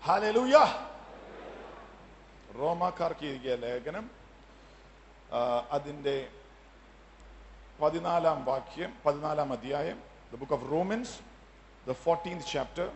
Hallelujah റോമാക്കാർക്ക് എഴുതിയ ലേഖനം ആ, അതിന്റെ പതിനാലാം വാക്യം പതിനാലാം അധ്യായം the book of Romans the fourteenth chapter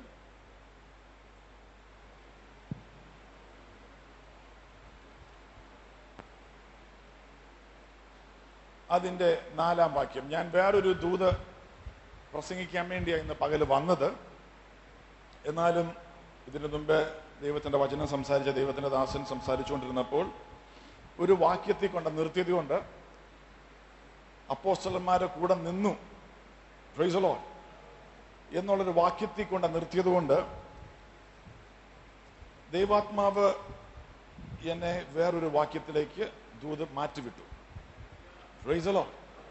അതിന്റെ നാലാം വാക്യം ഞാൻ വേറൊരു ദൂത് പ്രസംഗിക്കാൻ വേണ്ടിയാണ് ഇന്ന് പകല് വന്നത് എന്നാലും ഇതിനു മുമ്പ് ദൈവത്തിന്റെ വചനം സംസാരിച്ച ദൈവത്തിന്റെ ദാസൻ സംസാരിച്ചുകൊണ്ടിരുന്നപ്പോൾ ഒരു വാക്യത്തിൽ കൊണ്ട് നിർത്തിയത് കൊണ്ട് അപ്പോസ്റ്റലന്മാരെ കൂടെ നിന്നു പ്രൈസലോ എന്നുള്ളൊരു വാക്യത്തിൽ കൊണ്ട് നിർത്തിയത് കൊണ്ട് ദൈവാത്മാവ് എന്നെ വേറൊരു വാക്യത്തിലേക്ക് ദൂത് മാറ്റിവിട്ടു പ്രൈസലോ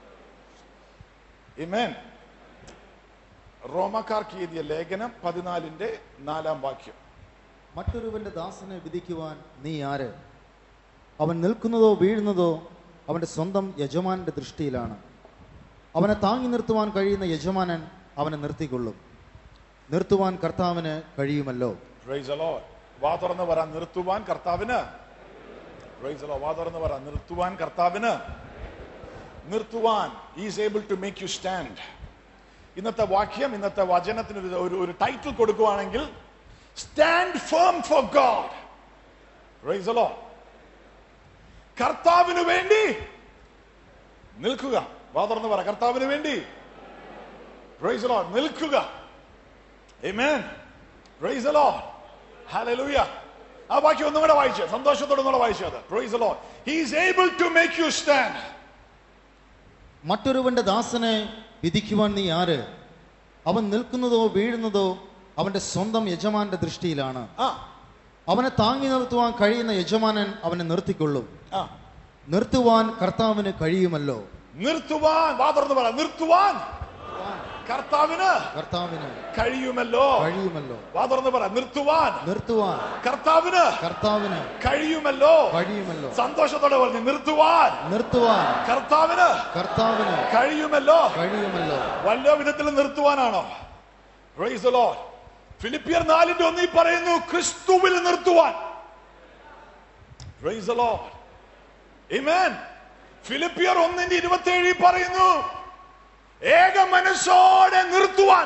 ഇമേൻ റോമക്കാർക്ക് എഴുതിയ ലേഖനം പതിനാലിന്റെ നാലാം വാക്യം മറ്റൊരുവന്റെ ദാസനെ വിധിക്കുവാൻ നീ ആര് അവൻ നിൽക്കുന്നതോ വീഴുന്നതോ അവന്റെ സ്വന്തം യജമാനന്റെ ദൃഷ്ടിയിലാണ് അവനെ താങ്ങി നിർത്തുവാൻ കഴിയുന്ന യജമാനൻ അവനെ നിർത്തിക്കൊള്ളും നിർത്തുവാൻ കർത്താവിന് കഴിയുമല്ലോ പ്രൈസ് അലോ വാ തുറന്ന് പറ നിർത്തുവാൻ കർത്താവിന് പ്രൈസ് അലോ വാ തുറന്ന് പറ നിർത്തുവാൻ കർത്താവിന് നിർത്തുവാൻ is able to make you stand ഇന്നത്തെ വാക്യം ഇന്നത്തെ വചനത്തിന് ഒരു- ഒരു ഒരു ടൈറ്റിൽ കൊടുക്കുവാണെങ്കിൽ stand firm for God praise Lord കർത്താവിന് വേണ്ടി നിൽക്കുക വാ തുറന്ന് പറ കർത്താവിന് വേണ്ടി പ്രൈസ് അലോ നിൽക്കുക Amen. Praise the Lord. Hallelujah. ആ വാക്യം ഒന്നും കൂടെ വായിച്ചു സന്തോഷത്തോടെ ഒന്നുകൂടെ വായിച്ചു അത് praise the Lord. He is able to make you stand. മറ്റൊരുവന്റെ ദാസനെ വിധിക്കുവാൻ നീ ആര് അവൻ നിൽക്കുന്നതോ വീഴുന്നതോ അവന്റെ സ്വന്തം യജമാനന്റെ ദൃഷ്ടിയിലാണ് ആ അവനെ താങ്ങി നിർത്തുവാൻ കഴിയുന്ന യജമാനൻ അവനെ നിർത്തിക്കൊള്ളും ആ നിർത്തുവാൻ കർത്താവിന് കഴിയുമല്ലോ നിർത്തുവാൻ വാ തുറന്ന് പറ നിർത്തുവാൻ കർത്താവിന് കർത്താവിന് കഴിയുമല്ലോ കഴിയുമല്ലോ വാ തുറന്ന് പറ നിർത്തുവാൻ നിർത്തുവാൻ കർത്താവിന് കർത്താവിന് കഴിയുമല്ലോ കഴിയുമല്ലോ സന്തോഷത്തോടെ പറഞ്ഞു നിർത്തുവാൻ നിർത്തുവാൻ കർത്താവിന് കർത്താവിന് കഴിയുമല്ലോ കഴിയുമല്ലോ വല്ല വിധത്തിൽ നിർത്തുവാനാണോ Praise the Lord. ഫിലിപ്പിയർ നാലിന്റെ ഒന്നിൽ പറയുന്നു ക്രിസ്തുവിൽ നിർത്തുവാൻ Praise the Lord. Amen. ഫിലിപ്പിയർ ഒന്നിന്റെ ഇരുപത്തി ഏഴിൽ പറയുന്നു ഏക മനസ്സോടെ നിർത്തുവാൻ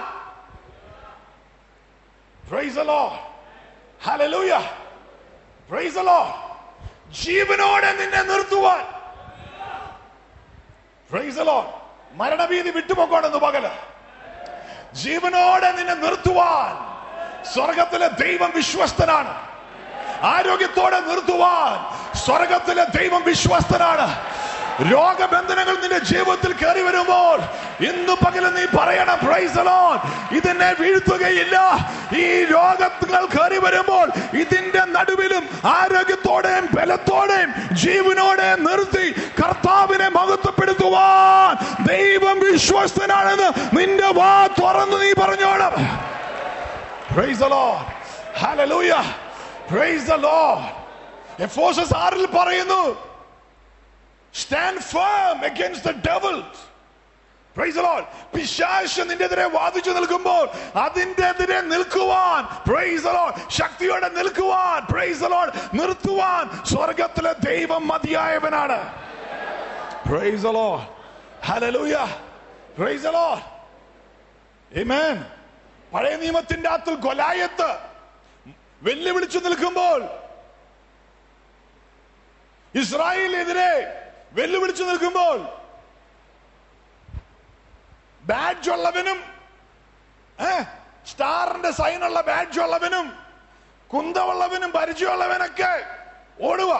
Praise the Lord. Hallelujah. Praise the Lord. ജീവനോടെ നിന്നെ നിർത്തുവാൻ Praise the Lord. മരണഭീതി വിട്ടുപോക്കോണെന്ന് പകല് ജീവനോടെ നിന്നെ നിർത്തുവാൻ സ്വർഗത്തിലെ ദൈവം വിശ്വസ്തനാണ് ആരോഗ്യത്തോടെ നിർത്തുവാൻ സ്വർഗത്തിലെ ദൈവം വിശ്വസ്തനാണ് രോഗബന്ധനങ്ങൾ നിന്റെ ജീവിതത്തിൽ കയറി വരുമ്പോൾ ഇന്ന് പകല് നീ പറയണം പ്രൈസ് ഇതിനെ വീഴ്ത്തുകയില്ല ഈ രോഗങ്ങൾ കയറി വരുമ്പോൾ ഇതിന്റെ നടുവിലും ആരോഗ്യത്തോടെയും ബലത്തോടെയും ജീവനോടെ നിർത്തി കർത്താവിനെ മഹത്വപ്പെടുത്തുവാൻ ദൈവം വിശ്വസ്തനാണെന്ന് നിന്റെ വാ തുറന്ന് നീ പറഞ്ഞോണം Praise the Lord. Hallelujah. Praise the Lord. Ephesians ആറിൽ പറയുന്നു stand firm against the devil. Praise the Lord. പിശാച് നിന്റെ എതിരെ വാദിച്ചു നിൽക്കുമ്പോൾ അതിന്റെ എതിരെ നിൽക്കുവാൻ Praise the Lord. ശക്തിയോടെ നിൽക്കുവാൻ Praise the Lord. നിർത്തുവാൻ സ്വർഗത്തിലെ ദൈവം മതിയായവനാണ് Praise the Lord. Hallelujah. Praise the Lord. Amen. പഴയ നിയമത്തിന്റെ അകത്ത് ഗൊലായത്ത് വെല്ലുവിളിച്ചു നിൽക്കുമ്പോൾ ഇസ്രായേലിനെതിരെ വെല്ലുവിളിച്ചു നിൽക്കുമ്പോൾ ബാഡ്ജ് ഉള്ളവനും ഏ, സ്റ്റാറിന്റെ സൈനുള്ള ബാഡ്ജ് ഉള്ളവനും കുന്തമുള്ളവനും പരിചയമുള്ളവനൊക്കെ ഓടുക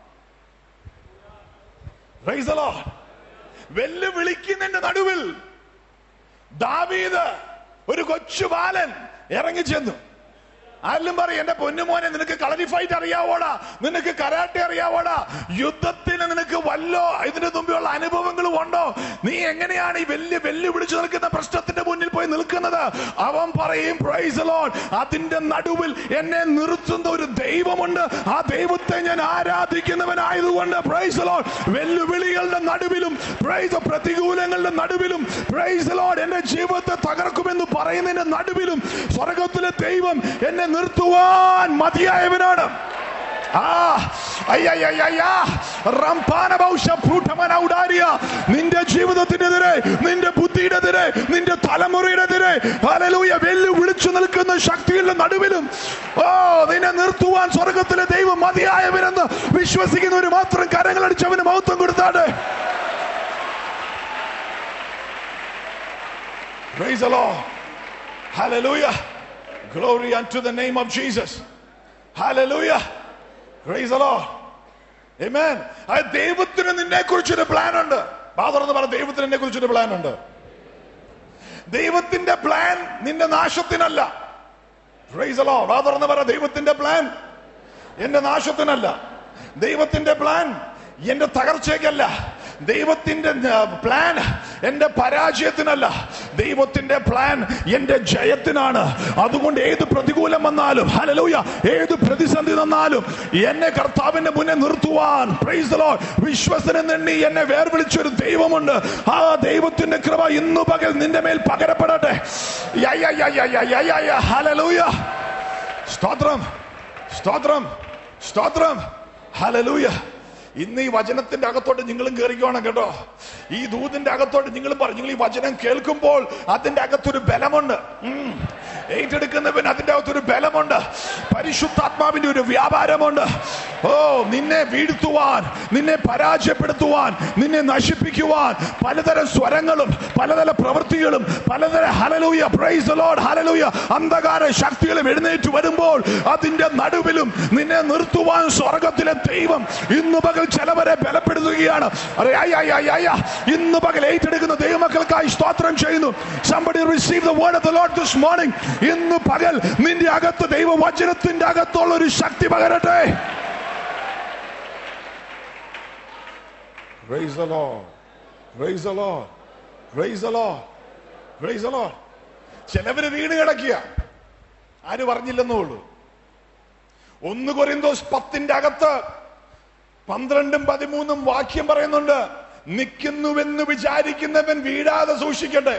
Praise the Lord. വെല്ലുവിളിക്കുന്നതിന്റെ നടുവിൽ ദാവീദ് ഒരു കൊച്ചു ബാലൻ ഇറങ്ങി ചെന്നു ആരെങ്കിലും പറയും എന്റെ പൊന്നുമോനെ നിനക്ക് കളരി ഫൈറ്റ് അറിയാവോടാ നിനക്ക് കരാട്ടെ അറിയാവോടാ യുദ്ധത്തിന് നിനക്ക് വല്ലോ ഇതിന് മുമ്പുള്ള അനുഭവങ്ങളും ഉണ്ടോ നീ എങ്ങനെയാണ് ഈ വലിയ വെല്ലുവിളിച്ചു നിൽക്കുന്ന പ്രശ്നത്തിന്റെ മുന്നിൽ പോയി നിൽക്കുന്നത് അവൻ പറയും പ്രൈസ് ലോൺ അതിന്റെ നടുവിൽ എന്നെ നിർത്തുന്ന ഒരു ദൈവമുണ്ട് ആ ദൈവത്തെ ഞാൻ ആരാധിക്കുന്നവനായതുകൊണ്ട് പ്രൈസ് ലോൺ വെല്ലുവിളികളുടെ നടുവിലും പ്രൈസ് പ്രതികൂലങ്ങളുടെ നടുവിലും പ്രൈസ് ലോഡ് എന്റെ ജീവിതത്തെ തകർക്കുമെന്ന് പറയുന്നതിന്റെ നടുവിലും സ്വർഗത്തിലെ ദൈവം എന്നെ നിർത്തുവാൻ മതിയായവനാണ് ആ അയ്യയ്യയ്യയ്യാ. റംപാനബൗഷ ഭ്രൂഢമനൗഡാരിയ. നിന്റെ ജീവിതത്തിനെതിരെ നിന്റെ ബുദ്ധിയുടെതിരെ നിന്റെ തലമുറയുടെതിരെ ഹല്ലേലൂയ വെല്ലു വിളിച്ചു നിൽക്കുന്ന ശക്തികളുടെ നടുവിലും ഓ നിന്നെ നിർത്തുവാൻ സ്വർഗത്തിലെ ദൈവം മതിയായവനെന്ന് വിശ്വസിക്കുന്നവര് മാത്രം കരങ്ങളടിച്ച് അവന് മഹത്വം കൊടുത്താട്ടെ Praise the Lord. Hallelujah. Glory unto the name of Jesus. Hallelujah. Praise the Lord. Amen. അത് ദൈവത്തിന് നിന്നെ കുറിച്ചൊരു പ്ലാൻ ഉണ്ട് ബാദർന്ന് പറഞ്ഞ ദൈവത്തിന് എന്നെ കുറിച്ചൊരു പ്ലാൻ ഉണ്ട് ദൈവത്തിന്റെ പ്ലാൻ നിന്റെ നാശത്തിനല്ല പ്രൈസ് അലോ ബാദർന്ന് പറ ദൈവത്തിന്റെ പ്ലാൻ എന്റെ നാശത്തിനല്ല ദൈവത്തിന്റെ പ്ലാൻ എന്റെ തകർച്ചയ്ക്കല്ല ദൈവത്തിന്റെ പ്ലാൻ എന്റെ പരാജയത്തിനല്ല ദൈവത്തിന്റെ പ്ലാൻ എന്റെ ജയത്തിനാണ് അതുകൊണ്ട് ഏത് പ്രതികൂലം വന്നാലും ഹലലൂയ ഏത് പ്രതിസന്ധി വന്നാലും എന്നെ കർത്താവിന്റെ മുന്നേ നിർത്തുവാൻ പ്രൈസ് ലോ വിശ്വസനം എണ്ണി എന്നെ വേർവിളിച്ചൊരു ദൈവമുണ്ട് ആ ദൈവത്തിന്റെ കൃപ ഇന്നു പകൽ നിന്റെ മേൽ പകരപ്പെടട്ടെ യ, യ, യ, യ, യ, യ, യ, യ. ഹല്ലേലൂയ സ്തോത്രം സ്തോത്രം സ്തോത്രം ഹലലൂയ ഇന്ന് ഈ വചനത്തിന്റെ അകത്തോട്ട് നിങ്ങളും കയറിക്കോണം കേട്ടോ ഈ ദൂതിന്റെ അകത്തോട്ട് നിങ്ങളും പറഞ്ഞു നിങ്ങൾ ഈ വചനം കേൾക്കുമ്പോൾ അതിന്റെ അകത്തൊരു ബലമുണ്ട് ഉം. ഏറ്റെടുക്കുന്നവൻ അതിന്റെ അകത്തൊരു ബലമുണ്ട് പരിശുദ്ധാത്മാവിന്റെ ഒരു വ്യാപാരമുണ്ട് ഓ നിന്നെ വീഴ്ത്തുവാൻ നിന്നെ പരാജയപ്പെടുത്തുവാൻ നിന്നെ നശിപ്പിക്കുവാൻ പലതരം സ്വരങ്ങളും പലതരം പ്രവൃത്തികളും പലതരം ഹലലൂയ പ്രൈസ് ലോഡ് ഹലലൂയ അന്ധകാര ശക്തികളും എഴുന്നേറ്റ് വരുമ്പോൾ അതിന്റെ നടുവിലും നിന്നെ നിർത്തുവാൻ സ്വർഗത്തിലെ ദൈവം ഇന്ന് പകൽ ചിലവരെ ബലപ്പെടുത്തുകയാണ് അരെ, ആയ്, ആയ്, ആയ്, ആയ്, ആയ്. ഇന്ന് പകൽ ഏറ്റെടുക്കുന്ന ദൈവമക്കൾക്കായി സ്തോത്രം ചെയ്യുന്നു somebody receive the word of the lord this morning ഇന്ന് പകൽ നിന്റെ അകത്ത് ദൈവവചനത്തിന്റെ അകത്തുള്ള ഒരു ശക്തി പകരട്ടെ Praise the Lord. Praise the Lord. Praise the Lord. Praise the Lord. ചിലവര് വീണ് കിടക്കുക ആര് പറഞ്ഞില്ലെന്നേ ഉള്ളൂ ഒന്ന് കൊരിന്തോസ് പത്തിന്റെ അകത്ത് പന്ത്രണ്ടും പതിമൂന്നും വാക്യം പറയുന്നുണ്ട് നിൽക്കുന്നുവെന്ന് വിചാരിക്കുന്നവൻ വീഴാതെ സൂക്ഷിക്കട്ടെ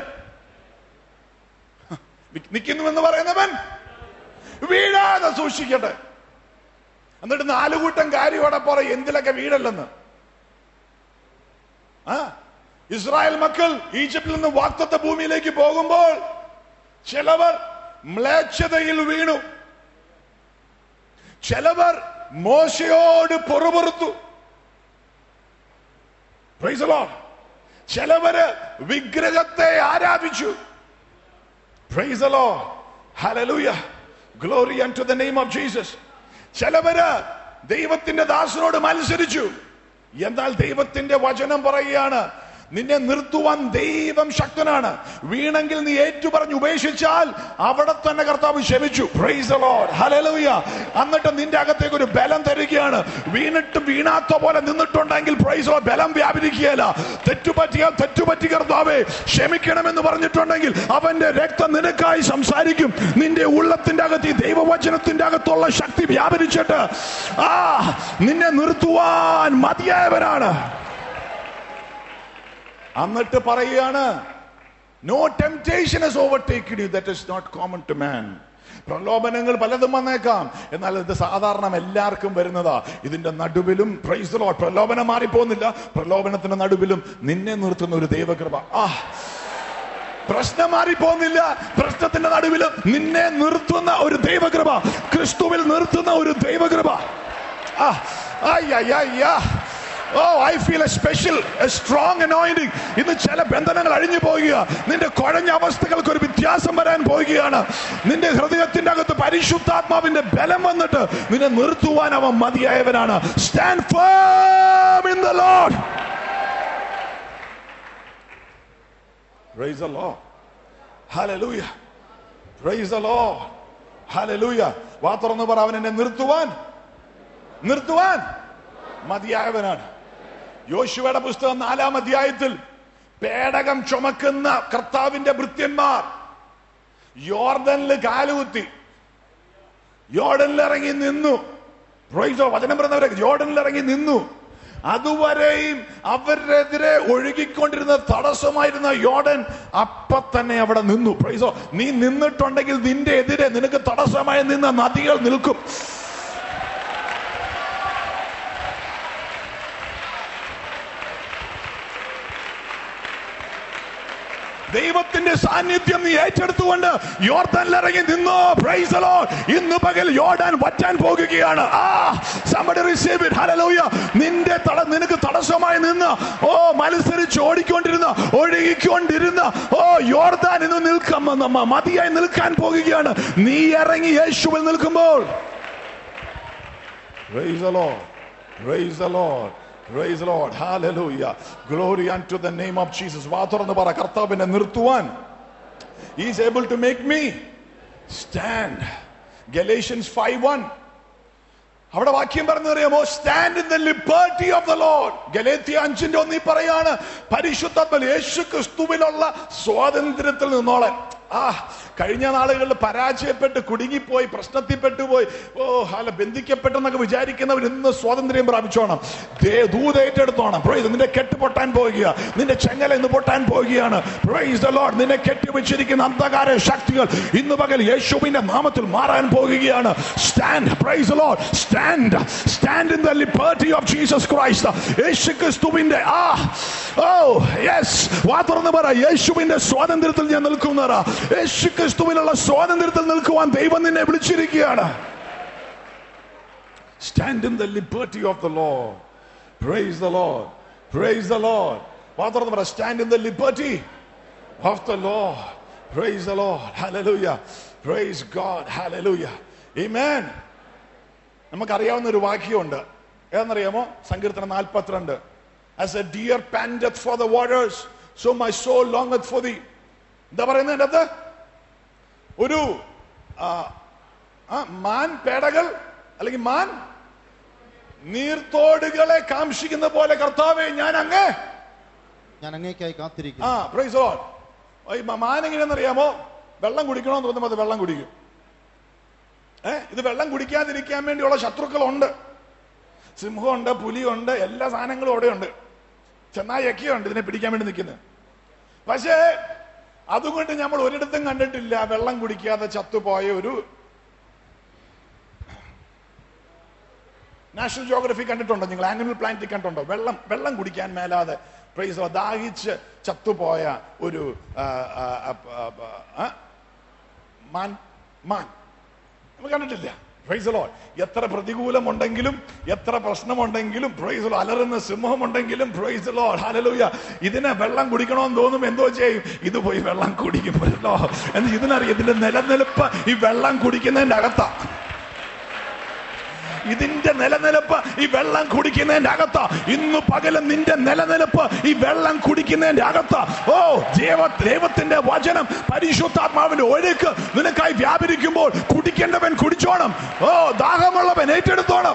നിൽക്കുന്നുവെന്ന് പറയുന്നവൻ വീഴാതെ സൂക്ഷിക്കട്ടെ എന്നിട്ട് നാലുകൂട്ടം കാര്യം അവിടെ പറയും എന്തിലൊക്കെ വീഴല്ലെന്ന് ആ ഇസ്രായേൽ മക്കൾ ഈജിപ്തിൽ നിന്ന് വാക്തത്വ ഭൂമിയിലേക്ക് പോകുമ്പോൾ ചിലവർ മ്ലേച്ഛതയിൽ വീണു ചിലവർ മോശയോട് പൊറുപുറത്തു Praise the Lord. ചിലവര് വിഗ്രഹത്തെ ആരാധിച്ചു Praise the Lord. Hallelujah. Glory unto the name of Jesus. ചിലവര് ദൈവത്തിന്റെ ദാസനോട് മത്സരിച്ചു എന്നാൽ ദൈവത്തിന്റെ വചനം പറയുകയാണ് നിന്നെ നിർത്തുവാൻ ദൈവം ശക്തനാണ് വീണെങ്കിൽ നീ ഏറ്റുപറഞ്ഞ് ഉപേക്ഷിച്ചാൽ അവിടെ തന്നെ കർത്താവ് ക്ഷമിച്ചു പ്രൈസ് ലോഡ് ഹലലൂയ എന്നിട്ട് നിന്റെ അകത്തേക്ക് ഒരു ബലം തരികയാണ് വീണിട്ട് വീണാത്ത പോലെ നിന്നിട്ടുണ്ടെങ്കിൽ പ്രൈസ് ബലം വ്യാപരിക്കുകയല്ല തെറ്റുപറ്റിയാൽ തെറ്റുപറ്റി കർത്താവേ ക്ഷമിക്കണമെന്ന് പറഞ്ഞിട്ടുണ്ടെങ്കിൽ അവന്റെ രക്തം നിനക്കായി സംസാരിക്കും നിന്റെ ഉള്ളത്തിന്റെ അകത്ത് ഈ ദൈവവചനത്തിന്റെ അകത്തുള്ള ശക്തി വ്യാപരിച്ചിട്ട് ആ നിന്നെ നിർത്തുവാൻ മതിയായവനാണ് എന്നിട്ട് പറയുകയാണ് no temptation is overtaken you that is not common to man പ്രലോഭനങ്ങൾ പലതും വന്നേക്കാം എന്നാൽ ഇത് സാധാരണ എല്ലാവർക്കും വരുന്നതാ ഇതിന്റെ നടുവിലും പ്രൈസ് ലോഡ് പ്രലോഭനം മാറിപ്പോകുന്നില്ല പ്രലോഭനത്തിന്റെ നടുവിലും നിന്നെ നിർത്തുന്ന ഒരു ദൈവകൃപ ആ പ്രശ്നം മാറിപ്പോകുന്നില്ല പ്രശ്നത്തിന്റെ നടുവിലും നിന്നെ നിർത്തുന്ന ഒരു ദൈവകൃപ ക്രിസ്തുവിൽ നിർത്തുന്ന ഒരു ദൈവകൃപ ആ അയ്യ oh I feel a special a strong anointing ഇന്ന് ചില ബന്ധനങ്ങൾ അഴിഞ്ഞു പോകുക നിന്റെ കുഴഞ്ഞ അവസ്ഥകൾക്ക് ഒരു വ്യത്യാസം വരാൻ പോവുകയാണ് നിന്റെ ഹൃദയത്തിന്റെ അകത്ത് പരിശുദ്ധാത്മാവിന്റെ ബലം വന്നിട്ട് നിന്നെ നിർത്തുവാൻ അവൻ മതിയായവനാണ് stand firm in the Lord Praise the Lord. Hallelujah. Praise the Lord. Hallelujah. വാ തുറന്ന് പറ അവൻ എന്നെ നിർത്തുവാൻ നിർത്തുവാൻ മതിയായവനാണ് യോശുവയുടെ പുസ്തകം നാലാം അധ്യായത്തിൽ പേടകം ചുമക്കുന്ന കർത്താവിന്റെ ഭൃത്യന്മാർ യോർദനിൽ കാലുകുത്തി യോർഡനിൽ ഇറങ്ങി നിന്നു Praise the Lord. വചനം പറഞ്ഞവരെ യോർഡനിൽ ഇറങ്ങി നിന്നു അതുവരെയും അവരെതിരെ ഒഴുകിക്കൊണ്ടിരുന്ന തടസ്സമായിരുന്ന യോടൻ അപ്പ തന്നെ അവിടെ നിന്നു പ്രൈസോ നീ നിന്നിട്ടുണ്ടെങ്കിൽ നിന്റെ എതിരെ നിനക്ക് തടസ്സമായി നിന്ന നദികൾ നിൽക്കും ദൈവത്തിന്റെ സാന്നിധ്യം നീ ഏറ്റെടുത്തുകൊണ്ട് യോർദാനിൽ ഇറങ്ങി നിന്നോ പ്രൈസ് the Lord. ഇന്ന് പകൽ യോർദാൻ വറ്റാൻ പോകുകയാണ് ആ somebody receive it hallelujah നിന്റെ തട നിനക്ക് തടസ്സമായി നിന്ന് ഓ മത്സരിച്ച് ഓടിക്കൊണ്ടിരുന്ന ഒഴുകിക്കൊണ്ടിരുന്ന ഓ യോർദാൻ ഇന്ന് നിൽക്കാൻ മ- മതിയായി നിൽക്കാൻ പോകുകയാണ് നീ ഇറങ്ങി യേശുവിൽ നിൽക്കുമ്പോൾ Praise the Lord. Praise the Lord. Praise the Lord. Hallelujah. Glory unto the name of Jesus. വാ തുറന്ന് പറ കർത്താവിനെ നിർത്തുവാൻ is able to make me stand Galatians five one അവിടെ വാക്യം പറഞ്ഞറിയാമോ stand in the liberty of the Lord ഗലേത്യ അഞ്ചിന്റെ ഒന്നി പറയാണ് പരിശുദ്ധ യേശു ക്രിസ്തുവിലുള്ള സ്വാതന്ത്ര്യത്തിൽ നിന്നോളൻ ആ കഴിഞ്ഞ നാളുകളിൽ പരാജയപ്പെട്ട് കുടുങ്ങിപ്പോയി പ്രശ്നത്തിൽപ്പെട്ടു പോയി ഓ അല്ല ബന്ധിക്കപ്പെട്ടെന്നൊക്കെ വിചാരിക്കുന്നവർ ഇന്ന് സ്വാതന്ത്ര്യം പ്രാപിച്ചോണം ദേ- ദൂത് ഏറ്റെടുത്തോണം Praise. നിന്റെ കെട്ട് പൊട്ടാൻ പോവുക നിന്റെ ചെങ്ങല ഇന്ന് പൊട്ടാൻ പോവുകയാണ് Praise the Lord. നിന്നെ കെട്ടിവെച്ചിരിക്കുന്ന അന്ധകാര ശക്തികൾ ഇന്ന് പകൽ യേശുവിന്റെ നാമത്തിൽ മാറാൻ പോകുകയാണ് stand praise Lord stand stand in the liberty of Jesus Christ യേശു ക്രിസ്തുവിന്റെ ആ ഓ യെസ് വാ തുറന്ന് പറ യേശുവിന്റെ സ്വാതന്ത്ര്യത്തിൽ ഞാൻ നിൽക്കുന്നറ യേശു ക്രിസ്തുവിലുള്ള സ്വാതന്ത്ര്യത്തിൽ നിൽക്കുവാൻ ദൈവം നിന്നെ വിളിച്ചിരിക്കുകയാണ് stand in the liberty of the Lord praise the Lord praise the Lord വാ തുറന്ന് പറ stand in the liberty of the Lord. Praise the Lord. Hallelujah. Praise God. Hallelujah. Amen. നമുക്കറിയാവുന്ന ഒരു വാക്യമുണ്ട് ഏതെന്നറിയാമോ സങ്കീർത്തനം നാൽപ്പത്തിരണ്ട് as a deer panteth for the waters so my soul long for the എന്താ പറയുന്നത് എൻ്റെ അകത്ത് ഒരു ആ, ആ, മാൻ പേടകൾ അല്ലെങ്കിൽ മാൻ നീർത്തോടുകളെ കാംക്ഷിക്കുന്ന പോലെ കർത്താവെ ഞാൻ അങ്ങ് ഞാൻ അങ്ങേക്കായി കാത്തിരിക്കുന്നു ആ പ്രൈസ് ലോർഡ് ഈ മാൻ എങ്ങനെയാണെന്നറിയാമോ വെള്ളം കുടിക്കണമെന്ന് തോന്നുമ്പോൾ അത് വെള്ളം കുടിക്കും ഏ ഇത് വെള്ളം കുടിക്കാതിരിക്കാൻ വേണ്ടിയുള്ള ശത്രുക്കളുണ്ട് സിംഹമുണ്ട് പുലിയുണ്ട് എല്ലാ സാധനങ്ങളും അവിടെ ഉണ്ട് ചെന്നായൊക്കെ ഉണ്ട് ഇതിനെ പിടിക്കാൻ വേണ്ടി നിൽക്കുന്നത് പക്ഷേ അതുകൊണ്ട് നമ്മൾ ഒരിടത്തും കണ്ടിട്ടില്ല വെള്ളം കുടിക്കാതെ ചത്തുപോയ ഒരു നാഷണൽ ജോഗ്രഫി കണ്ടിട്ടുണ്ടോ നിങ്ങൾ ആനിമൽ പ്ലാന്റിൽ കണ്ടിട്ടുണ്ടോ വെള്ളം വെള്ളം കുടിക്കാൻ മേലാതെ പ്രൈസ് ദാഹിച്ച് ചത്തുപോയ ഒരു ആ, ആ, ആ, ആ, ആ, മാൻ മാൻ നമ്മൾ കണ്ടിട്ടില്ല പ്രൈസ് ലോ എത്ര പ്രതികൂലമുണ്ടെങ്കിലും എത്ര പ്രശ്നമുണ്ടെങ്കിലും പ്രൈസ് ലോ അലറുന്ന സിംഹമുണ്ടെങ്കിലും പ്രൈസ് ലോ ഹലലൂയ ഇതിനെ വെള്ളം കുടിക്കണമെന്ന് തോന്നും എന്തോ ചെയ്യും ഇത് പോയി വെള്ളം കുടിക്കുമ്പോഴല്ലോ എന്ന് ഇതിനറിയാം ഇതിന്റെ നിലനിൽപ്പ് ഈ വെള്ളം കുടിക്കുന്നതിന്റെ അകത്താ ഇതിന്റെ നിലനിൽപ്പ് ഈ വെള്ളം കുടിക്കുന്നതിന്റെ അകത്ത ഇന്ന് പകലും നിന്റെ നിലനിൽപ്പ് ഈ വെള്ളം കുടിക്കുന്നതിന്റെ അകത്ത ഓ ദൈവ ദൈവത്തിന്റെ വചനം പരിശുദ്ധാത്മാവിന്റെ ഒഴുക്ക് നിനക്കായി വ്യാപരിക്കുമ്പോൾ കുടിക്കേണ്ടവൻ കുടിച്ചോണം ഓ ദാഹമുള്ളവൻ ഏറ്റെടുത്തോണം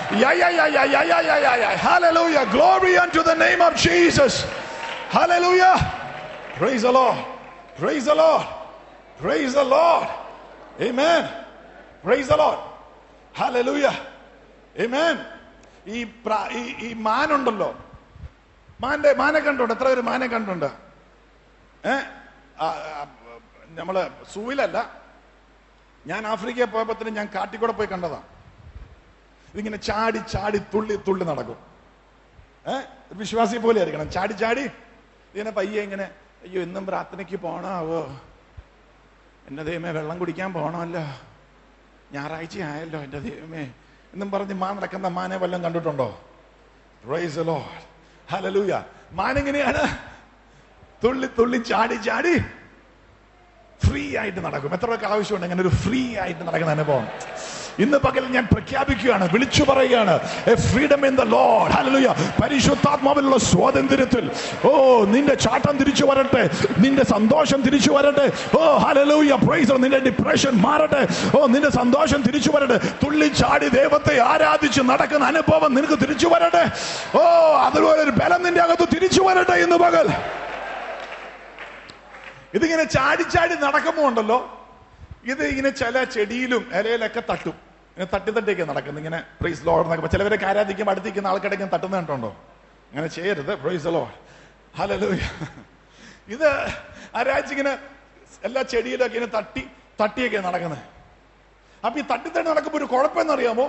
Hallelujah. Glory unto the name of Jesus. Hallelujah. Praise the Lord. Praise the Lord. Praise the Lord. Amen. Praise the Lord. Hallelujah. Amen. ഈ പ്ര- ഈ ഈ മാനുണ്ടല്ലോ മാന്റെ മാനെ കണ്ടുണ്ട് എത്ര പേര് മാനെ കണ്ടുണ്ട് ഏ ആ, ആ, നമ്മള് സൂവിലല്ല ഞാൻ ആഫ്രിക്കയിൽ പോയപ്പോ ഞാൻ കാട്ടിക്കൂടെ പോയി കണ്ടതാ ഇതിങ്ങനെ ചാടി ചാടി തുള്ളി തുള്ളി നടക്കും ഏ ഒരു വിശ്വാസി പോലെ ആയിരിക്കണം ചാടി ചാടി ഇങ്ങനെ പയ്യെ ഇങ്ങനെ അയ്യോ എന്നും പ്രാർത്ഥനയ്ക്ക് പോണാവോ എന്റെ ദൈവമേ വെള്ളം കുടിക്കാൻ പോണമല്ലോ ഞായറാഴ്ച ആയല്ലോ എന്റെ ദൈവമേ എന്നും പറഞ്ഞ് മാൻ നടക്കുന്ന മാനെ വല്ലതും കണ്ടിട്ടുണ്ടോ Praise the Lord. Hallelujah. മാൻ എങ്ങനെയാണ് തുള്ളി തുള്ളി ചാടി ചാടി ഫ്രീ ആയിട്ട് നടക്കും എത്ര പേർക്ക് ആവശ്യമുണ്ട് അങ്ങനെ ഒരു ഫ്രീ ആയിട്ട് നടക്കുന്ന അനുഭവം ഇന്ന് പകൽ ഞാൻ പ്രഖ്യാപിക്കുകയാണ് വിളിച്ചു പറയുകയാണ് freedom in the Lord hallelujah പരിശുദ്ധാത്മാവിലുള്ള സ്വാതന്ത്ര്യത്തിൽ ഓ നിന്റെ ചാട്ടം തിരിച്ചു വരട്ടെ നിന്റെ സന്തോഷം തിരിച്ചു വരട്ടെ ഓ ഹല്ലേലൂയ പ്രൈസ് നിന്റെ ഡിപ്രഷൻ മാറട്ടെ ഓ നിന്റെ സന്തോഷം തിരിച്ചു വരട്ടെ തുള്ളി ചാടി ദൈവത്തെ ആരാധിച്ച് നടക്കുന്ന അനുഭവം നിനക്ക് തിരിച്ചു വരട്ടെ ഓ അതുപോലെ ഒരു ബലം നിന്റെ അകത്ത് തിരിച്ചു വരട്ടെ ഇന്ന് പകൽ ഇതിങ്ങനെ ചാടി ചാടി നടക്കുമ്പോ ഉണ്ടല്ലോ ഇത് ഇങ്ങനെ ചില ചെടിയിലും ഇലയിലൊക്കെ തട്ടും ഇങ്ങനെ തട്ടി തട്ടിയൊക്കെ നടക്കുന്നത് ഇങ്ങനെ പ്രൈസ് ലോഡ് എന്നൊക്കെ ചിലവരൊക്കെ ആരാധിക്കുമ്പോൾ അടുത്തിരിക്കുന്ന ആൾക്കിടയ്ക്ക് തട്ടുന്ന കണ്ടുണ്ടോ അങ്ങനെ ചെയ്യരുത് പ്രൈസ് ലോഡ് ഹലലൂയ ഇത് ആരാച്ചിങ്ങനെ എല്ലാ ചെടിയിലൊക്കെ ഇങ്ങനെ തട്ടി തട്ടിയൊക്കെ നടക്കുന്നത് അപ്പൊ ഈ തട്ടി തട്ടി നടക്കുമ്പോ ഒരു കുഴപ്പം അറിയാമോ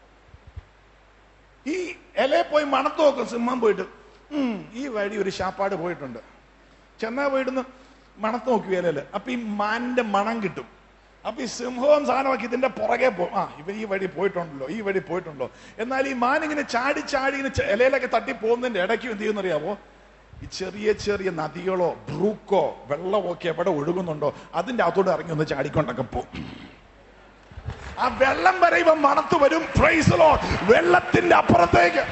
ഈ ഇലയെ പോയി മണത്ത് നോക്കും സിംഹം പോയിട്ട് ഉം, ഈ വഴി ഒരു ശാപ്പാട് പോയിട്ടുണ്ട് ചെന്നാ പോയിട്ടൊന്ന് മണത്ത് നോക്കി ഇലയില് അപ്പൊ ഈ മാനിന്റെ മണം കിട്ടും അപ്പൊ ഈ സിംഹവും സാധനമൊക്കെ ഇതിന്റെ പുറകെ പോകും ആ ഇവ ഈ വഴി പോയിട്ടുണ്ടല്ലോ ഈ വഴി പോയിട്ടുണ്ടല്ലോ എന്നാൽ ഈ മാൻ ഇങ്ങനെ ചാടി ചാടി ഇങ്ങനെ ചെ- ഇലയിലൊക്കെ തട്ടി പോകുന്നതിന്റെ ഇടയ്ക്ക് എന്ത് ചെയ്യുന്നറിയാമോ ഈ ചെറിയ ചെറിയ നദികളോ ബ്രൂക്കോ വെള്ളമോ ഒക്കെ എവിടെ ഒഴുകുന്നുണ്ടോ അതിന്റെ അകത്തോട്ട് ഇറങ്ങി ഒന്ന് ചാടിക്കൊണ്ടൊക്കെ പോകും ആ വെള്ളം വരെ ഇവൻ മണത്ത് വരും പ്രൈസലോ വെള്ളത്തിന്റെ അപ്പുറത്തേക്ക്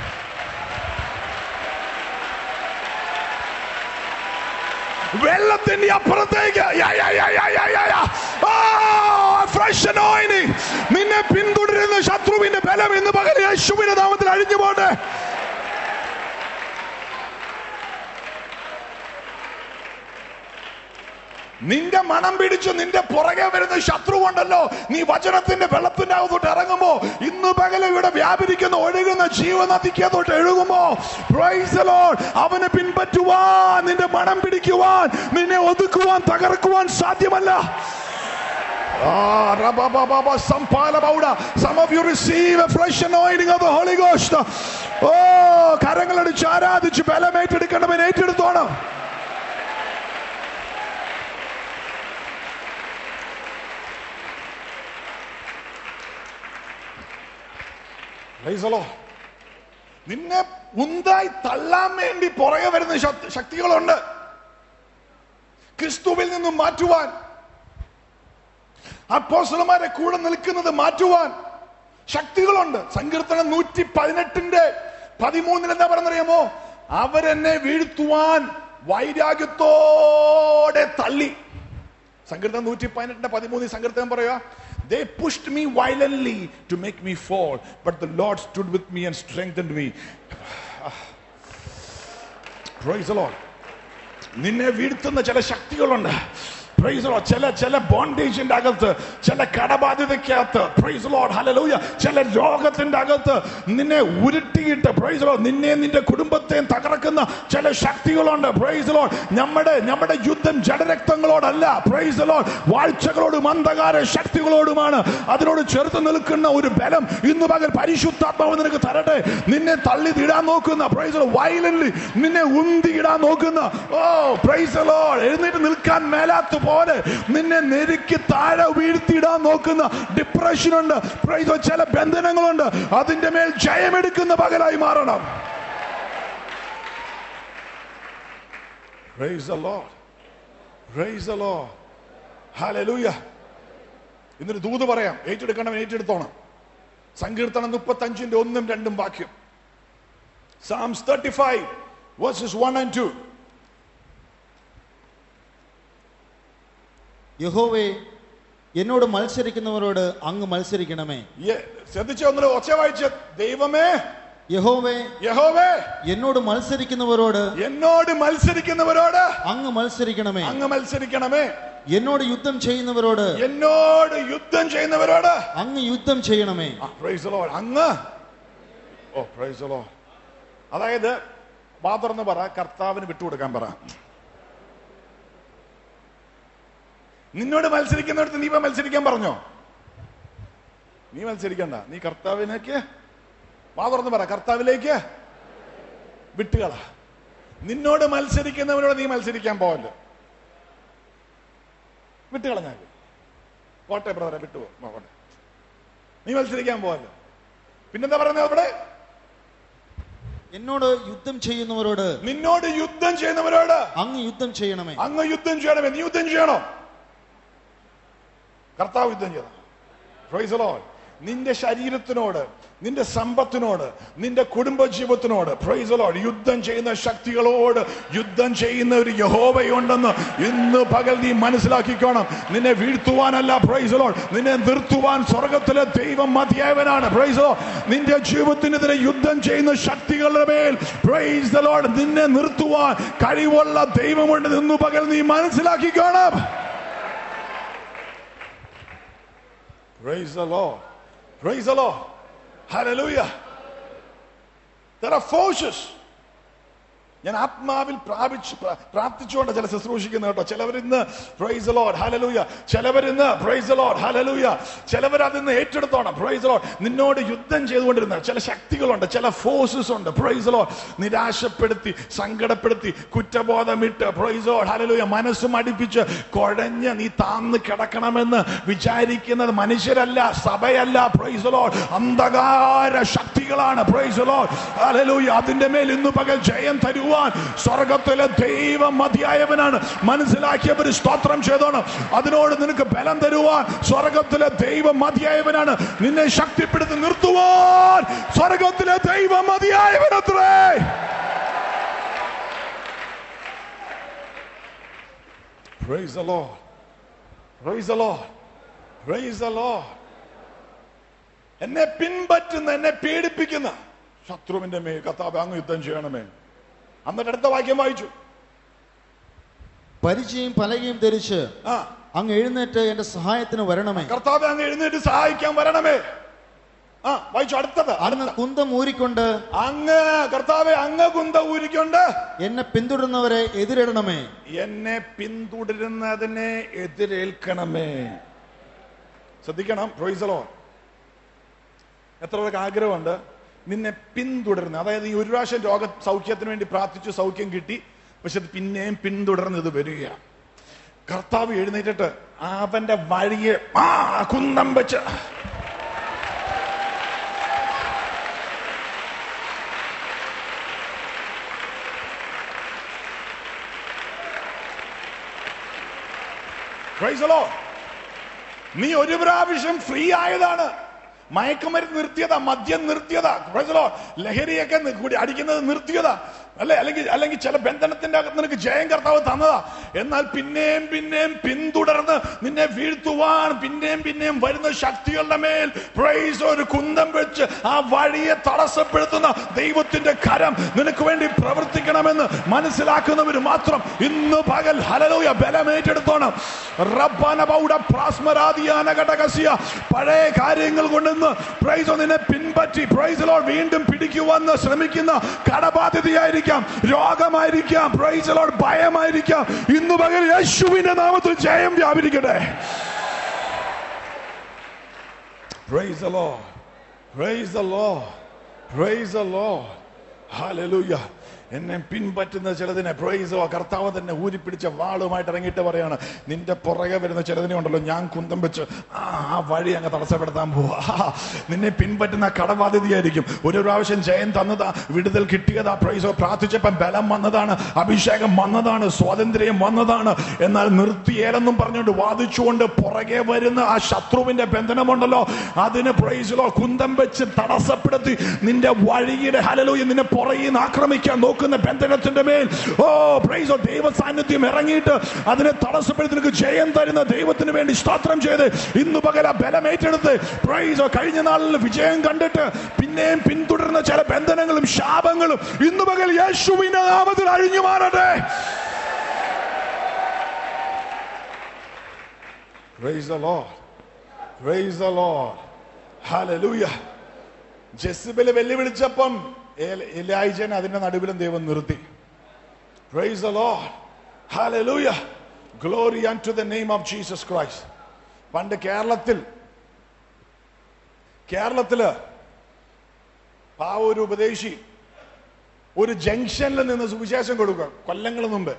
വെള്ളത്തിന്റെ അപ്പുറത്തേക്ക് യാ, യാ, യാ, യാ, യാ, യാ, യാ. ആ, fresh anointing. നിന്നെ പിന്തുടരുന്ന ശത്രുവിന്റെ ബലം ഇന്ന് പകൽ യേശുവിന്റെ നാമത്തിൽ അഴിഞ്ഞു പോട്ടെ നിന്റെ മണം പിടിച്ച് നിന്റെ പുറകെ വരുന്ന ശത്രുവുണ്ടല്ലോ നീ വചനത്തിന്റെ വെള്ളത്തിന്റെ അകത്തോട്ട് ഇറങ്ങുമ്പോ ഇന്ന് പകല ഇവിടെ വ്യാപരിക്കുന്ന ഒഴുകുന്ന ജീവനദിക്കകത്തോട്ട് ഒഴുകുമ്പോ praise the Lord. അവനെ പിൻപറ്റുവാൻ നിന്റെ മണം പിടിക്കുവാൻ നിന്നെ ഒതുക്കുവാൻ തകർക്കുവാൻ സാധ്യമല്ല Ah, rabababa, sampala bauda. Some of you receive a fresh anointing of the Holy Ghost. Oh, കരങ്ങളടിച്ച് ആരാധിച്ച് ബലമേറ്റെടുക്കണവൻ ഏറ്റെടുത്തോണം Praise the Lord. നിന്നെ ഉന്തായി തള്ളാൻ വേണ്ടി പുറകെ വരുന്ന ശക്തി- ശക്തികളുണ്ട് ക്രിസ്തുവിൽ നിന്നും മാറ്റുവാൻ അപ്പോസ്തലന്മാരെ കൂടെ നിൽക്കുന്നത് മാറ്റുവാൻ ശക്തികളുണ്ട് സങ്കീർത്തനം നൂറ്റി പതിനെട്ടിന്റെ പതിമൂന്നിൽ എന്താ പറഞ്ഞറിയാമോ അവരെന്നെ വീഴ്ത്തുവാൻ വൈരാഗ്യത്തോടെ തള്ളി സങ്കീർത്തനം നൂറ്റി പതിനെട്ടിന്റെ പതിമൂന്ന് സങ്കീർത്തനം പറയുക They pushed me violently to make me fall, but the Lord stood with me and strengthened me. Praise the Lord. നിന്നെ വീഴ്ത്തുന്ന ചില ശക്തികളുണ്ട് പ്രൈസ് ലോ ചില ചില ബോണ്ടേജിന്റെ അകത്ത് ചില കടബാധ്യതയ്ക്കകത്ത് പ്രൈസ് ലോഡ് ഹലലൂയ ചില രോഗത്തിന്റെ അകത്ത് നിന്നെ ഉരുട്ടിയിട്ട് പ്രൈസ് ലോ നിന്നെ നിന്റെ കുടുംബത്തെയും തകർക്കുന്ന ചില ശക്തികളുണ്ട് പ്രൈസ് ലോഡ് നമ്മുടെ നമ്മുടെ യുദ്ധം ജഡരക്തങ്ങളോടല്ല പ്രൈസ് ലോഡ് വാഴ്ചകളോടും അന്ധകാര ശക്തികളോടുമാണ് അതിനോട് ചെറുത്ത് നിൽക്കുന്ന ഒരു ബലം ഇന്ന് പകൽ പരിശുദ്ധാത്മാവ് നിനക്ക് തരട്ടെ നിന്നെ തള്ളി ഇടാൻ നോക്കുന്ന പ്രൈസ് വയലന്റ് നിന്നെ ഉന്തി ഇടാൻ നോക്കുന്ന ഓ പ്രൈസ് ലോഡ് എഴുന്നേറ്റ് നിൽക്കാൻ മേലാത്ത പോലെ നിന്നെ നെരുക്കി താഴെ വീഴ്ത്തിയിടാൻ നോക്കുന്ന ഡിപ്രഷൻ ഉണ്ട് പ്രൈസ് ചില ബന്ധനങ്ങളുണ്ട് അതിന്റെ മേൽ ജയമെടുക്കുന്ന പകലായി മാറണം Praise the Lord. Praise the Lord. Hallelujah. ഇന്നൊരു ദൂത് പറയാം ഏറ്റെടുക്കണം ഏറ്റെടുത്തോണം സങ്കീർത്തനം മുപ്പത്തി അഞ്ചിന്റെ ഒന്നും രണ്ടും വാക്യം Psalms thirty five verses one and two യഹോവേ എന്നോട് മത്സരിക്കുന്നവരോട് അങ്ങ് മത്സരിക്കണമേ ശ്രദ്ധിച്ച ഒന്നില് ഒച്ച വായിച്ച ദൈവമേ യഹോവേ യഹോവേ എന്നോട് മത്സരിക്കുന്നവരോട് എന്നോട് മത്സരിക്കുന്നവരോട് അങ്ങ് മത്സരിക്കണമേ അങ്ങ് മത്സരിക്കണമേ എന്നോട് യുദ്ധം ചെയ്യുന്നവരോട് എന്നോട് യുദ്ധം ചെയ്യുന്നവരോട് അങ്ങ് യുദ്ധം ചെയ്യണമേ ആ, praise the Lord. അങ്ങ് ഓ പ്രൈസ് the Lord. അതായത് വാതർന്ന് പറ കർത്താവിന് വിട്ടുകൊടുക്കാൻ പറ നിന്നോട് മത്സരിക്കുന്നിടത്ത് നീ ഇപ്പൊ മത്സരിക്കാൻ പറഞ്ഞോ നീ മത്സരിക്കണ്ട നീ കർത്താവിനേക്ക് വാതർന്ന് പറ കർത്താവിലേക്ക് വിട്ടുകള നിന്നോട് മത്സരിക്കുന്നവരോട് നീ മത്സരിക്കാൻ പോവല്ലോ വിട്ടുകളഞ്ഞാൽ പോട്ടെ ബ്രദറെ വിട്ടു പോ, പോട്ടെ നീ മത്സരിക്കാൻ പോവല്ലോ പിന്നെന്താ പറയുന്നത് അവിടെ എന്നോട് യുദ്ധം ചെയ്യുന്നവരോട് നിന്നോട് യുദ്ധം ചെയ്യുന്നവരോട് അങ്ങ് യുദ്ധം ചെയ്യണമേ അങ്ങ് യുദ്ധം ചെയ്യണമേ നീ യുദ്ധം ചെയ്യണോ കർത്താവ് യുദ്ധം ചെയ്യണം Praise the Lord. നിന്റെ ശരീരത്തിനോട് നിന്റെ സമ്പത്തിനോട് നിന്റെ കുടുംബ ജീവിതത്തിനോട് പ്രൈസ് ലോഡ് യുദ്ധം ചെയ്യുന്ന ശക്തികളോട് യുദ്ധം ചെയ്യുന്ന ഒരു യഹോവയുണ്ടെന്ന് ഇന്ന് പകൽ നീ മനസ്സിലാക്കിക്കോണം നിന്നെ വീഴ്ത്തുവാനല്ല പ്രൈസ് ലോഡ് നിന്നെ നിർത്തുവാൻ സ്വർഗത്തിലെ ദൈവം മതിയായവനാണ് പ്രൈസ് ലോഡ് നിന്റെ ജീവിതത്തിനെതിരെ യുദ്ധം ചെയ്യുന്ന ശക്തികളുടെ മേൽ പ്രൈസ് ദ ലോഡ് നിന്നെ നിർത്തുവാൻ കഴിവുള്ള ദൈവമുണ്ട് ഇന്ന് പകൽ നീ മനസ്സിലാക്കിക്കോണം Praise the Lord. Praise the Lord. Hallelujah. There are forces. ഞാൻ ആത്മാവിൽ പ്രാപിച്ച് പ്ര- പ്രാർത്ഥിച്ചുകൊണ്ട് ചില ശുശ്രൂഷിക്കുന്ന കേട്ടോ ചിലവരിന്ന് പ്രൈസ് ലോഡ് ഹലലൂയ ചിലവരിന്ന് പ്രൈസ് ലോഡ് ഹലലൂയ ചിലവർ അതിന്ന് ഏറ്റെടുത്തോണം പ്രൈസ് ലോഡ് നിന്നോട് യുദ്ധം ചെയ്തുകൊണ്ടിരുന്ന ചില ശക്തികളുണ്ട് ചില ഫോഴ്സസ് ഉണ്ട് പ്രൈസ് ലോഡ് നിരാശപ്പെടുത്തി സങ്കടപ്പെടുത്തി കുറ്റബോധമിട്ട് പ്രൈസ് ലോഡ് ഹലലൂയ മനസ്സ് മടിപ്പിച്ച് കുഴഞ്ഞ് നീ താന്ന് കിടക്കണമെന്ന് വിചാരിക്കുന്നത് മനുഷ്യരല്ല സഭയല്ല പ്രൈസ് ലോഡ് അന്ധകാര ശക്തികളാണ് പ്രൈസ് ലോഡ് ഹലലൂയ അതിന്റെ മേൽ ഇന്ന് പകൽ ജയം തരുവാൻ സ്വർഗത്തിലെ ദൈവം മതിയായവനാണ് മനസ്സിലാക്കിയവർ സ്തോത്രം ചെയ്തോണം അതിനോട് നിനക്ക് ബലം തരുവാൻ സ്വർഗത്തിലെ ദൈവം മതിയായവനാണ് നിന്നെ ശക്തിപ്പെടുത്തി നിർത്തുവാൻ സ്വർഗത്തിലെ ദൈവം മതിയായവനത്രേ Praise the Lord. Praise the Lord. Praise the Lord. എന്നെ പിൻപറ്റുന്ന എന്നെ പീഡിപ്പിക്കുന്ന ശത്രുവിന്റെ മേൽ കത്താവ് അങ്ങ് യുദ്ധം ചെയ്യണമേ എന്നിട്ട് അടുത്ത വാക്യം വായിച്ചു പരിചയം പലകയും ധരിച്ച് ആ അങ്ങ് എഴുന്നേറ്റ് എന്റെ സഹായത്തിന് വരണമേ കർത്താവ് അങ്ങ് എഴുന്നേറ്റ് സഹായിക്കാൻ വരണമേ ആ വായിച്ചു അടുത്തത് അങ്ങ് കുന്തം ഊരിക്കൊണ്ട് അങ്ങ് കർത്താവെ അങ്ങ് കുന്ത ഊരിക്കൊണ്ട് എന്നെ പിന്തുടരുന്നവരെ എതിരിടണമേ എന്നെ പിന്തുടരുന്നതിനെ എതിരേൽക്കണമേ ശ്രദ്ധിക്കണം പ്രൊയ്സലോ എത്ര പേർക്ക് ആഗ്രഹമുണ്ട് നിന്നെ പിന്തുടരുന്ന അതായത് ഈ ഒരു പ്രാവശ്യം രോഗ സൗഖ്യത്തിന് വേണ്ടി പ്രാർത്ഥിച്ചു സൗഖ്യം കിട്ടി പക്ഷെ അത് പിന്നെയും പിന്തുടർന്ന് ഇത് വരിക കർത്താവ് എഴുന്നേറ്റിട്ട് അവന്റെ വഴിയെ ആ കുന്തം വെച്ച് Praise the Lord. നീ ഒരു പ്രാവശ്യം ഫ്രീ ആയതാണ് മയക്കുമരുന്ന് നിർത്തിയതാ മദ്യം നിർത്തിയതാ Praise the Lord. ലഹരിയൊക്കെ നി- കൂടി അടിക്കുന്നത് നിർത്തിയതാ അല്ലെ അല്ലെങ്കിൽ അല്ലെങ്കിൽ ചില ബന്ധനത്തിന്റെ അകത്ത് നിനക്ക് ജയം കർത്താവ് തന്നതാ എന്നാൽ പിന്നെയും പിന്നെയും പിന്തുടർന്ന് നിന്നെ വീഴ്ത്തുവാൻ പിന്നെയും പിന്നെയും വരുന്ന ശക്തികളുടെ മേൽ പ്രൈസ് ഒരു കുന്തം വെച്ച് ആ വഴിയെ തടസ്സപ്പെടുത്തുന്ന ദൈവത്തിന്റെ കരം നിനക്ക് വേണ്ടി പ്രവർത്തിക്കണമെന്ന് മനസ്സിലാക്കുന്നവർ മാത്രം ഇന്ന് പകൽ ഹലലൂയ ബലമേറ്റെടുത്തോണം റബ്ബാന ബൗഡ പ്രാസ്മരാദിയാന ഘടകസ്യ പഴയ കാര്യങ്ങൾ കൊണ്ടുവന്ന് പ്രൈസോ നിന്നെ പിൻപറ്റി പ്രൈസിലോ വീണ്ടും പിടിക്കുവാന്ന് ശ്രമിക്കുന്ന കടബാധ്യതയായിരിക്കാം രോഗമായിരിക്കാം പ്രൈസിലോ ഭയമായിരിക്കാം ഇന്ന് പകൽ യേശുവിന്റെ നാമത്തിൽ ജയം വ്യാപരിക്കട്ടെ Praise the Lord. Praise the Lord. Praise the Lord. Hallelujah. എന്നെ പിൻപറ്റുന്ന ചിലതിനെ പ്രൈസോ കർത്താവ് തന്നെ ഊരിപ്പിടിച്ച വാളുമായിട്ട് ഇറങ്ങിയിട്ട് പറയാണ് നിന്റെ പുറകെ വരുന്ന ചിലതിനെ ഉണ്ടല്ലോ ഞാൻ കുന്തം വെച്ച് ആ ആ വഴി അങ്ങ് തടസ്സപ്പെടുത്താൻ പോവാ ആ, നിന്നെ പിൻപറ്റുന്ന കടബാധ്യതയായിരിക്കും ഒരു പ്രാവശ്യം ജയം തന്നതാ വിടുതൽ കിട്ടിയതാ പ്രൈസോ പ്രാർത്ഥിച്ചപ്പം ബലം വന്നതാണ് അഭിഷേകം വന്നതാണ് സ്വാതന്ത്ര്യം വന്നതാണ് എന്നാൽ നിർത്തിയേലെന്നും പറഞ്ഞുകൊണ്ട് വാദിച്ചുകൊണ്ട് പുറകെ വരുന്ന ആ ശത്രുവിന്റെ ബന്ധനമുണ്ടല്ലോ അതിന് പ്രൈസിലോ കുന്തം വെച്ച് തടസ്സപ്പെടുത്തി നിന്റെ വഴിയുടെ ഹലലൂയ നിന്നെ പുറകിൽ നിന്ന് ആക്രമിക്കാൻ നോക്കുന്ന ബന്ധനത്തിന്റെ മേൽ ഓ പ്രൈസോ ദൈവ സാന്നിധ്യം ഇറങ്ങിയിട്ട് അതിനെ തടസ്സപ്പെടുത്തി നിനക്ക് ജയം തരുന്ന ദൈവത്തിന് വേണ്ടി സ്തോത്രം ചെയ്ത് ഇന്ന് പകല ബലമേറ്റെടുത്ത് പ്രൈസോ കഴിഞ്ഞ നാളിൽ വിജയം കണ്ടിട്ട് പിന്നെയും പിന്തുടരുന്ന ചില ബന്ധനങ്ങളും ശാപങ്ങളും ഇന്ന് പകൽ യേശുവിന്റെ നാമത്തിൽ അഴിഞ്ഞു മാറട്ടെ Praise the Lord. Praise the Lord. Hallelujah. ജെസിബല് വെല്ലുവിളിച്ചപ്പം ഏല- എലൈജനെ അതിന്റെ നടുവിലും ദൈവം നിർത്തി praise the Lord hallelujah glory to the name of Jesus Christ പണ്ട് കേരളത്തിൽ കേരളത്തില് ആ ഒരു ഉപദേശി ഒരു ജംഗ്ഷനിൽ നിന്ന് സുവിശേഷം കൊടുക്കുക കൊല്ലങ്ങൾ മുമ്പ്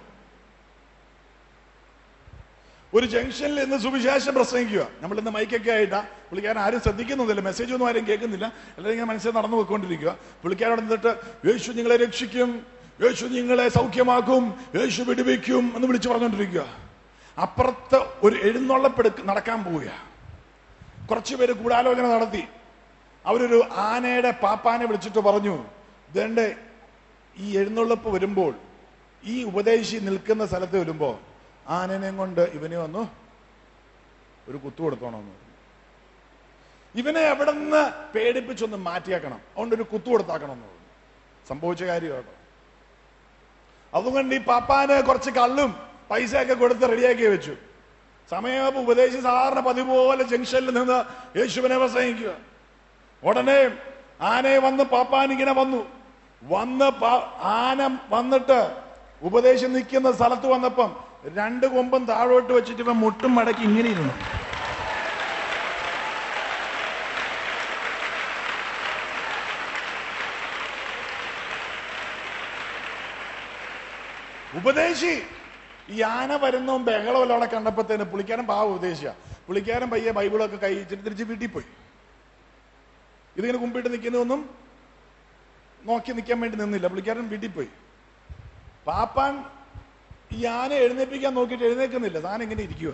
ഒരു ജംഗ്ഷനിൽ നിന്ന് സുവിശേഷം പ്രസംഗിക്കുക നമ്മൾ ഇന്ന് മൈക്കൊക്കെ ആയിട്ടാ പുള്ളിക്കാരൻ ആരും ശ്രദ്ധിക്കുന്നില്ല മെസ്സേജ് ഒന്നും ആരും കേൾക്കുന്നില്ല എല്ലാവരും ഇങ്ങനെ മനസ്സിൽ നടന്നു പോയിക്കൊണ്ടിരിക്കുക പുള്ളിക്കാരോട് നിന്നിട്ട് യേശു നിങ്ങളെ രക്ഷിക്കും യേശു നിങ്ങളെ സൗഖ്യമാക്കും യേശു വിടുവിക്കും എന്ന് വിളിച്ചു പറഞ്ഞുകൊണ്ടിരിക്കുക അപ്പുറത്ത് ഒരു എഴുന്നള്ളപ്പെടുക്ക് നടക്കാൻ പോവുക കുറച്ചു പേര് ഗൂഢാലോചന നടത്തി അവരൊരു ആനയുടെ പാപ്പാനെ വിളിച്ചിട്ട് പറഞ്ഞു ഇതേണ്ട ഈ എഴുന്നള്ളപ്പ് വരുമ്പോൾ ഈ ഉപദേശി നിൽക്കുന്ന സ്ഥലത്ത് വരുമ്പോ ആനനെ കൊണ്ട് ഇവനെ വന്നു ഒരു കുത്തു കൊടുത്തോണമെന്ന് പറഞ്ഞു. ഇവനെ എവിടെ നിന്ന് പേടിപ്പിച്ചൊന്ന് മാറ്റിയാക്കണം അതുകൊണ്ട് ഒരു കുത്തു കൊടുത്താക്കണം എന്ന് പറഞ്ഞു സംഭവിച്ച കാര്യം കേട്ടോ അതുകൊണ്ട് ഈ പാപ്പാന് കുറച്ച് കള്ളും പൈസയൊക്കെ കൊടുത്ത് റെഡിയാക്കി വെച്ചു സമയം ഉപദേശി സാധാരണ പതിവ് പോലെ ജംഗ്ഷനിൽ നിന്ന് യേശുവിനെ പ്രസംഗിക്കുക ഉടനെ ആനയെ വന്ന് പാപ്പാൻ ഇങ്ങനെ വന്നു വന്ന് പാ- ആന വന്നിട്ട് ഉപദേശം നിൽക്കുന്ന സ്ഥലത്ത് വന്നപ്പം രണ്ട് കൊമ്പും താഴോട്ട് വെച്ചിട്ട് ഇവൻ മുട്ടും മടക്കി ഇങ്ങനെ ഇരുന്നു ഉപദേശി ഈ ആന വരുന്നതും ബഹളമല്ല അവിടെ കണ്ടപ്പോഴത്തേന് പുള്ളിക്കാരൻ പാവ ഉപദേശിയ പുള്ളിക്കാരൻ പയ്യെ ബൈബിളൊക്കെ കൈ വെച്ചിട്ട് തിരിച്ച് വീട്ടിൽ പോയി ഇതിങ്ങനെ കുമ്പിട്ട് നിൽക്കുന്നതൊന്നും നോക്കി നിൽക്കാൻ വേണ്ടി നിന്നില്ല പുള്ളിക്കാരൻ വീട്ടിൽ പോയി പാപ്പാൻ ഈ ആന എഴുന്നേൽപ്പിക്കാൻ നോക്കിയിട്ട് എഴുന്നേക്കുന്നില്ല താൻ ഇങ്ങനെ ഇരിക്കുക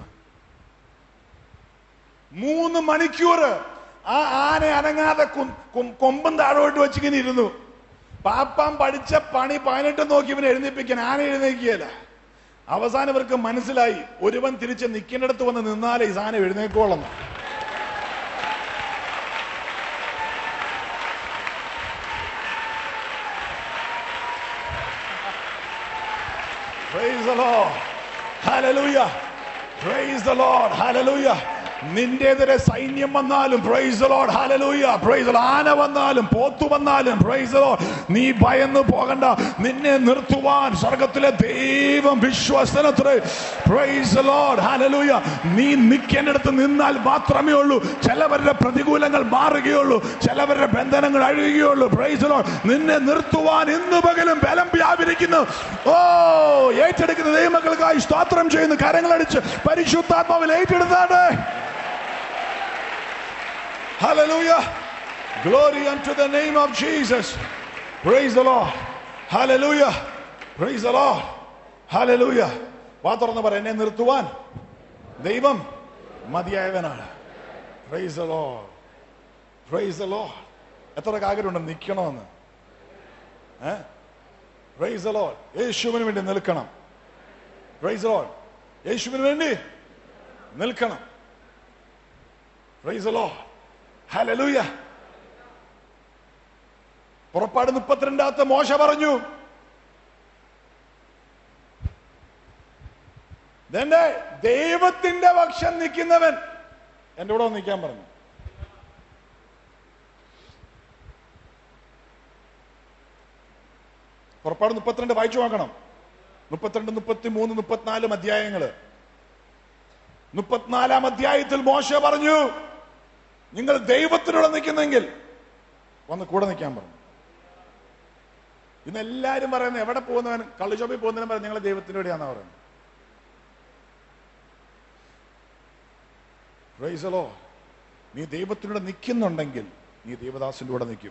മൂന്ന് മണിക്കൂർ ആ ആന അനങ്ങാതെ കും- കും- കൊമ്പും താഴോട്ട് വെച്ചിങ്ങനെ ഇരുന്നു പാപ്പാൻ പഠിച്ച പണി പതിനെട്ട് നോക്കി ഇവനെ എഴുന്നേൽപ്പിക്കാൻ ആന എഴുന്നേക്കുകയല്ല അവസാനം ഇവർക്ക് മനസ്സിലായി ഒരുവൻ തിരിച്ച് നിൽക്കേണ്ടടുത്ത് വന്ന് നിന്നാലേ ഈ സാധനം എഴുന്നേക്കോളം Praise the Lord. Hallelujah. Praise the Lord. Hallelujah. നിന്റെതിരെ സൈന്യം വന്നാലും praise the Lord. Hallelujah. Praise the Lord. ആന വന്നാലും പോത്തു വന്നാലും പ്രൈസ് the Lord. നീ ഭയന്നു പോകണ്ട നിന്നെ നിർത്തുവാൻ സ്വർഗത്തിലെ ദൈവം വിശ്വസനത്ര പ്രൈസ് the Lord. Hallelujah. നീ നിൽക്കേണ്ടടുത്ത് നിന്നാൽ മാത്രമേ ഉള്ളൂ ചിലവരുടെ പ്രതികൂലങ്ങൾ മാറുകയുള്ളൂ ചിലവരുടെ ബന്ധനങ്ങൾ അഴുകുകയുള്ളൂ പ്രൈസ് the Lord. നിന്നെ നിർത്തുവാൻ ഇന്ന് പകലും ബലം വ്യാപരിക്കുന്നു ഓ ഏറ്റെടുക്കുന്ന ദൈവമക്കൾക്കായി സ്തോത്രം ചെയ്യുന്നു കരങ്ങളടിച്ച് പരിശുദ്ധാത്മാവിൽ ഏറ്റെടുത്താണ് Hallelujah. Glory unto the name of Jesus. Praise the Lord. Hallelujah. Praise the Lord. Hallelujah. വാ തുറന്ന് പറ എന്നെ നിർത്തുവാൻ ദൈവം മതിയായവനാണ് praise the Lord. Praise the Lord. എത്ര ആഗ്രഹമുണ്ട് നിൽക്കണമെന്ന് ഏ പ്രൈസ് the Lord. യേശുവിന് വേണ്ടി നിൽക്കണം പ്രൈസ് the Lord. യേശുവിന് വേണ്ടി നിൽക്കണം പ്രൈസ് the Lord. ഹല്ലേലൂയ പുറപ്പാട് മുപ്പത്തിരണ്ടാമത്തെ മോശ പറഞ്ഞു ഇതെന്റെ ദൈവത്തിന്റെ പക്ഷം നിൽക്കുന്നവൻ എന്റെ കൂടെ വന്ന് നിൽക്കാൻ പറഞ്ഞു പുറപ്പാട് മുപ്പത്തിരണ്ട് വായിച്ചു നോക്കണം മുപ്പത്തിരണ്ട് മുപ്പത്തി മൂന്ന് മുപ്പത്തിനാലും അധ്യായങ്ങള് മുപ്പത്തിനാലാം അധ്യായത്തിൽ മോശ പറഞ്ഞു നിങ്ങൾ ദൈവത്തിനോട് നിൽക്കുന്നെങ്കിൽ വന്ന് കൂടെ നിൽക്കാൻ പറഞ്ഞു ഇന്ന് എല്ലാരും പറയുന്നത് എവിടെ പോകുന്നവൻ കള്ളുചോപ്പിൽ പോകുന്നവനും പറഞ്ഞു ഞങ്ങൾ ദൈവത്തിന്റെ കൂടെയാണെന്ന് പറയുന്നത് Praise the Lord. നീ ദൈവത്തിനോട് നിൽക്കുന്നുണ്ടെങ്കിൽ നീ ദൈവദാസിന്റെ കൂടെ നിൽക്കും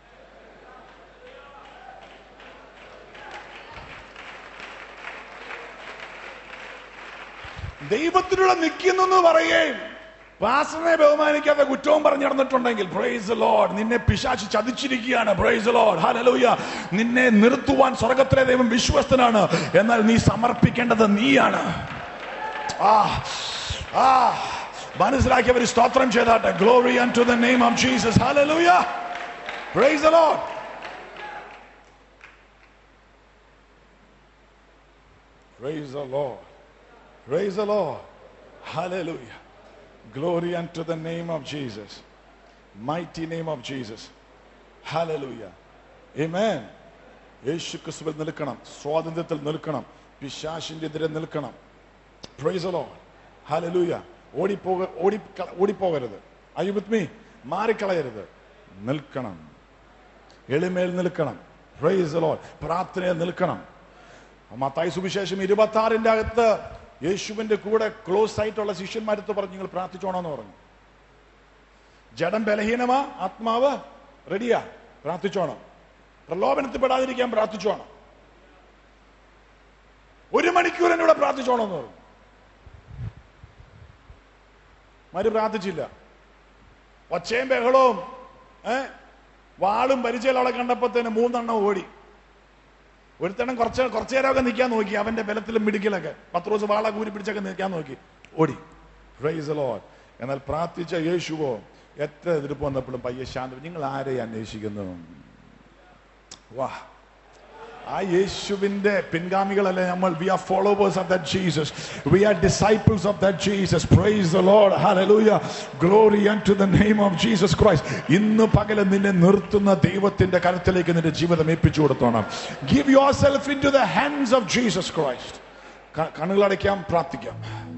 ദൈവത്തിനോട് നിൽക്കുന്നു എന്ന് പറയുകയും പാസ്റ്ററിനെ ബഹുമാനിക്കാതെ കുറ്റവും പറഞ്ഞു നടന്നിട്ടുണ്ടെങ്കിൽ പ്രൈസ് ലോഡ് നിന്നെ പിശാചി ചതിച്ചിരിക്കുകയാണ് പ്രൈസ് ലോഡ് ഹലലൂയ നിന്നെ നിർത്തുവാൻ സ്വർഗത്തിലെ ദൈവം വിശ്വസ്തനാണ് എന്നാൽ നീ സമർപ്പിക്കേണ്ടത് നീയാണ് ആ ആ മനസ്സിലാക്കിയവർ സ്തോത്രം ചെയ്താട്ടെ glory and to the name of Jesus hallelujah praise the Lord Praise the Lord. Praise the Lord. Hallelujah. Glory unto the name of Jesus. Mighty name of Jesus. Hallelujah. Amen. യേശു ക്രിസ്തുവിൽ നിൽക്കണം സ്വാതന്ത്ര്യത്തിൽ നിൽക്കണം പിശാശിന്റെ എതിരെ നിൽക്കണം പ്രൈസ് ലോ ഹലലൂയ ഓടിപ്പോക ഓടി ഓടിപ്പോകരുത് I with me മാറിക്കളയരുത് നിൽക്കണം എളിമേൽ നിൽക്കണം price law പ്രാർത്ഥനയിൽ നിൽക്കണം മത്തായി സുവിശേഷം ഇരുപത്തി ആറിന്റെ അകത്ത് യേശുവിന്റെ കൂടെ ക്ലോസ് ആയിട്ടുള്ള ശിഷ്യന്മാരത്ത് പറഞ്ഞു നിങ്ങൾ പ്രാർത്ഥിച്ചോണമെന്ന് പറഞ്ഞു ജഡം ബലഹീനമാ ആത്മാവ് റെഡിയാ പ്രാർത്ഥിച്ചോണം പ്രലോഭനത്തിൽപ്പെടാതിരിക്കാൻ പ്രാർത്ഥിച്ചോണം ഒരു മണിക്കൂർ എന്നോട് പ്രാർത്ഥിച്ചോണം എന്ന് പറഞ്ഞു മരു പ്രാർത്ഥിച്ചില്ല ഒച്ചയും ബഹളവും ഏ വാളും പരിചയം കണ്ടപ്പോഴത്തേന് മൂന്നെണ്ണം ഓടി ഒരുത്തണം കുറച്ച് കുറച്ചു നേരമൊക്കെ നിൽക്കാൻ നോക്കി അവന്റെ ബലത്തിലും മിടുക്കിലൊക്കെ പത്ത് ദിവസം വാള കൂരി പിടിച്ചൊക്കെ നിൽക്കാൻ നോക്കി ഓടി പ്രൈസ് ലോഡ് എന്നാൽ പ്രാർത്ഥിച്ച യേശുവോ എത്ര എതിർപ്പ് വന്നപ്പോഴും പയ്യെ ശാന്തം നിങ്ങൾ ആരെ അന്വേഷിക്കുന്നു വാ ആ യേശുവിന്റെ പിൻഗാമികളല്ലേ നമ്മൾ we are followers of that Jesus we are disciples of that Jesus praise the Lord hallelujah glory to the name of Jesus Christ ഇന്ന് പകല് നിന്നെ നിർത്തുന്ന ദൈവത്തിന്റെ കരത്തിലേക്ക് നിന്റെ ജീവിതം ഏൽപ്പിച്ചു കൊടുത്തോണം give your self into the hands of Jesus Christ കണ്ണുകളടയ്ക്കാം പ്രാർത്ഥിക്കാം